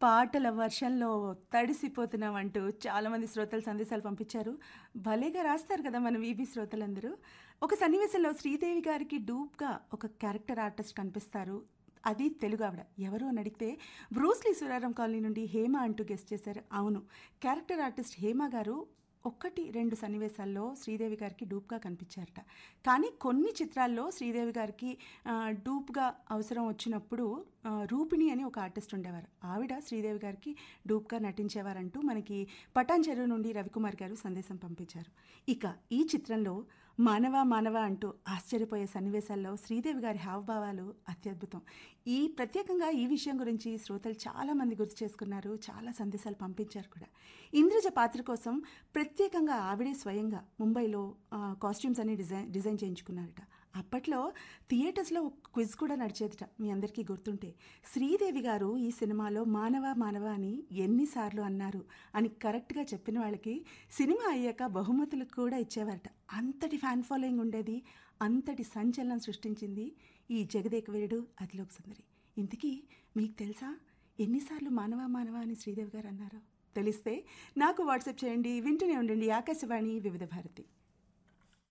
పాటల వర్షంలో తడిసిపోతున్నామంటూ చాలామంది శ్రోతలు సందేశాలు పంపించారు భలేగా రాస్తారు కదా మన వీబీ శ్రోతలందరూ ఒక సన్నివేశంలో శ్రీదేవి గారికి డూప్గా ఒక క్యారెక్టర్ ఆర్టిస్ట్ కనిపిస్తారు అది తెలుగు ఆవిడ ఎవరు అని అడిగితే బ్రూస్లీ సురారం కాలనీ నుండి హేమ అంటూ గెస్ట్ చేశారు అవును క్యారెక్టర్ ఆర్టిస్ట్ హేమ గారు ఒక్కటి రెండు సన్నివేశాల్లో శ్రీదేవి గారికి డూప్గా కనిపించారట కానీ కొన్ని చిత్రాల్లో శ్రీదేవి గారికి ఆ, డూప్గా అవసరం వచ్చినప్పుడు ఆ, రూపిణి అని ఒక ఆర్టిస్ట్ ఉండేవారు ఆవిడ శ్రీదేవి గారికి డూప్గా నటించేవారంటూ మనకి పటాన్ చెరువు నుండి రవికుమార్ గారు సందేశం పంపించారు ఇక ఈ చిత్రంలో మానవ మానవ అంటూ ఆశ్చర్యపోయే సన్నివేశాల్లో శ్రీదేవి గారి హావభావాలు అత్యద్భుతం ఈ ప్రత్యేకంగా ఈ విషయం గురించి శ్రోతలు చాలా మంది గుర్తు చేసుకున్నారు చాలా సందేశాలు పంపించారు కూడా ఇంద్రజ పాత్ర కోసం ప్రత్యేకంగా ఆవిడే స్వయంగా ముంబైలో కాస్ట్యూమ్స్ అన్ని డిజైన్ డిజైన్ చేయించుకున్నారట అప్పట్లో థియేటర్స్లో ఒక క్విజ్ కూడా నడిచేదిట మీ అందరికీ గుర్తుంటే శ్రీదేవి గారు ఈ సినిమాలో మానవ మానవ అని ఎన్నిసార్లు అన్నారు అని కరెక్ట్గా చెప్పిన వాళ్ళకి సినిమా అయ్యాక బహుమతులు కూడా ఇచ్చేవారట అంతటి ఫ్యాన్ ఫాలోయింగ్ ఉండేది అంతటి సంచలనం సృష్టించింది ఈ జగదేక వీరుడు అతిలోక్ సుందరి ఇంతకీ మీకు తెలుసా ఎన్నిసార్లు మానవ మానవ అని శ్రీదేవి గారు అన్నారో తెలిస్తే నాకు వాట్సాప్ చేయండి వింటూనే ఉండండి ఆకాశవాణి వివిధ భారతి